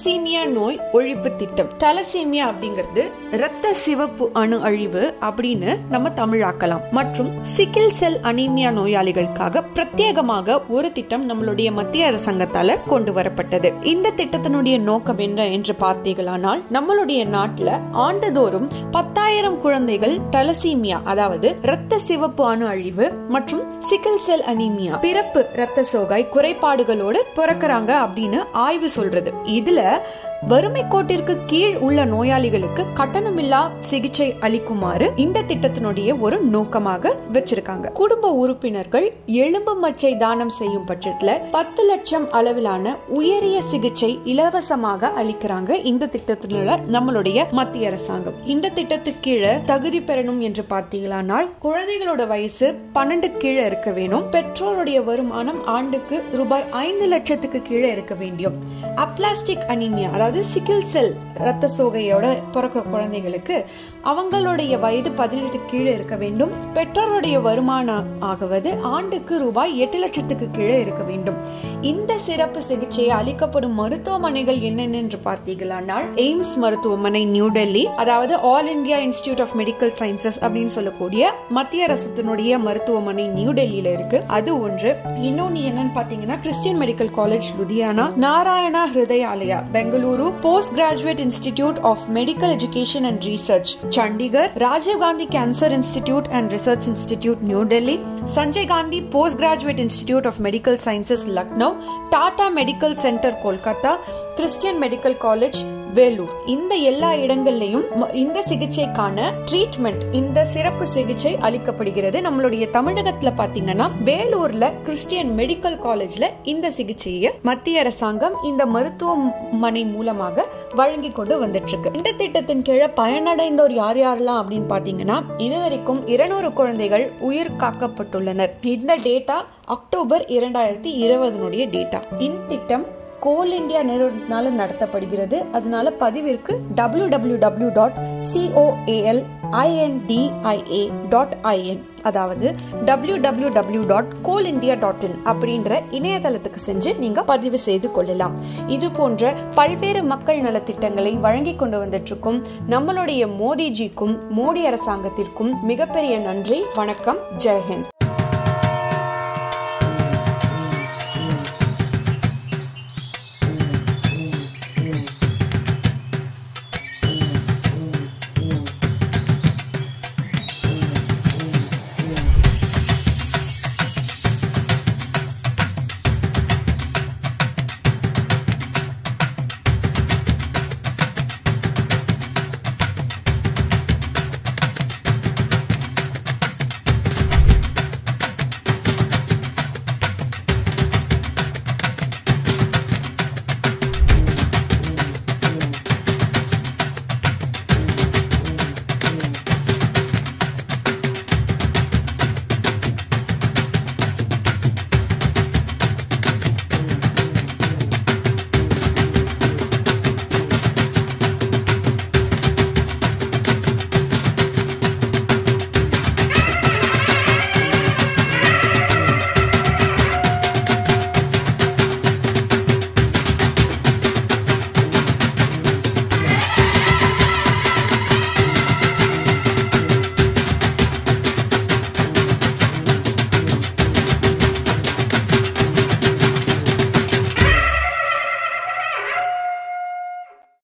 thalassemia நோய் ஒழிப்பு திட்டம் தலசீமியா அப்படிங்கிறது இரத்த சிவப்பு அணு அழிவு அப்படின்னு நம்ம தமிழாக்கலாம் மற்றும் சிக்கில் செல் அனீமியா நோயாளிகளுக்காக பிரத்யேகமாக ஒரு திட்டம் நம்மளுடைய மத்திய அரசாங்கத்தால கொண்டு வரப்பட்டது இந்த திட்டத்தினுடைய நோக்கம் என்ன என்று பார்த்தீர்களானால் நம்மளுடைய நாட்டுல ஆண்டுதோறும் பத்தாயிரம் குழந்தைகள் தலசீமியா அதாவது இரத்த சிவப்பு அணு அழிவு மற்றும் சிக்கில் செல் அனீமியா பிறப்பு இரத்த சோகாய் குறைபாடுகளோடு பிறக்கிறாங்க அப்படின்னு ஆய்வு சொல்றது இதுல வறுமை கோட்டிற்கு கீழ் உள்ள நோயாளிகளுக்கு கட்டணமில்லா சிகிச்சை அளிக்குமாறு இந்த திட்டத்தினுடைய ஒரு நோக்கமாக வச்சிருக்காங்க குடும்ப உறுப்பினர்கள் எலும்பு மச்சை தானம் செய்யும் பட்சத்துல பத்து லட்சம் அளவிலான உயரிய சிகிச்சை இலவசமாக அளிக்கிறாங்க இந்த திட்டத்தில நம்மளுடைய மத்திய அரசாங்கம் இந்த திட்டத்துக்கு கீழே தகுதி பெறணும் என்று பார்த்தீங்களானால் குழந்தைகளோட வயசு பன்னெண்டு கீழே இருக்க வேணும் பெற்றோருடைய வருமானம் ஆண்டுக்கு ரூபாய் ஐந்து லட்சத்துக்கு கீழே இருக்க வேண்டும் அப்ளாஸ்டிக் அனிமியா அதாவது சிக்கில் செல் ரத்த சோகையோட பிறக்கிற குழந்தைகளுக்கு அவங்களுடைய வயது பதினெட்டு கீழே இருக்க வேண்டும் பெற்றோருடைய வருமானம் ஆகுவது ஆண்டுக்கு ரூபாய் எட்டு லட்சத்துக்கு கீழே இருக்க வேண்டும் இந்த சிறப்பு சிகிச்சை அளிக்கப்படும் மருத்துவமனைகள் என்னென்ன என்று பார்த்தீங்களானால் எய்ம்ஸ் மருத்துவமனை நியூ டெல்லி அதாவது all India institute of medical sciences அப்படின்னு சொல்லக்கூடிய மத்திய அரசத்தினுடைய மருத்துவமனை நியூ டெல்லியில இருக்கு அது ஒன்று இன்னொன்னு என்னன்னு பாத்தீங்கன்னா Christian medical college Ludhiana Narayana Hrudayalaya Bengaluru post graduate institute of medical education and research Chandigarh Rajiv Gandhi cancer institute and research institute new Delhi Sanjay Gandhi post graduate institute of medical sciences Lucknow Tata medical centre Kolkata Christian medical college Vellore இந்த எல்லா இடங்கள்லயும் இந்த சிகிச்சைக்கான ட்ரீட்மெண்ட் இந்த சிறப்பு சிகிச்சை அளிக்கப்படுகிறது நம்மளுடைய தமிழகத்துல பாத்தீங்கன்னா வேலூர்ல கிறிஸ்டியன் மெடிக்கல் காலேஜ்ல இந்த சிகிச்சையை மத்திய அரசாங்கம் இந்த மருத்துவமனை மூலமாக வழங்கி கொண்டு வந்துட்டு இருக்கு இந்த திட்டத்தின் கீழே பயனடைந்தோர் யார் யாரெல்லாம் அப்படின்னு பாத்தீங்கன்னா இதுவரைக்கும் இருநூறு குழந்தைகள் உயிர் காக்கப்பட்டுள்ளனர் இந்த டேட்டா அக்டோபர் இரண்டாயிரத்தி இருபதனுடைய டேட்டா இந்த திட்டம் கோல் இந்தியா நிறுவனத்தினால நடத்தப்படுகிறது அதனால பதிவிற்கு W W W dot C O A L I N D I A dot I N அதாவது W W W dot coal India dot in அப்படின்ற இணையதளத்துக்கு செஞ்சு நீங்க பதிவு செய்து கொள்ளலாம் இது போன்ற பல்வேறு மக்கள் நலத்திட்டங்களை வழங்கி கொண்டு வந்துட்டு இருக்கும் நம்மளுடைய மோடிஜிக்கும் மோடி அரசாங்கத்திற்கும் மிகப்பெரிய நன்றி வணக்கம் ஜெய்ஹிந்த்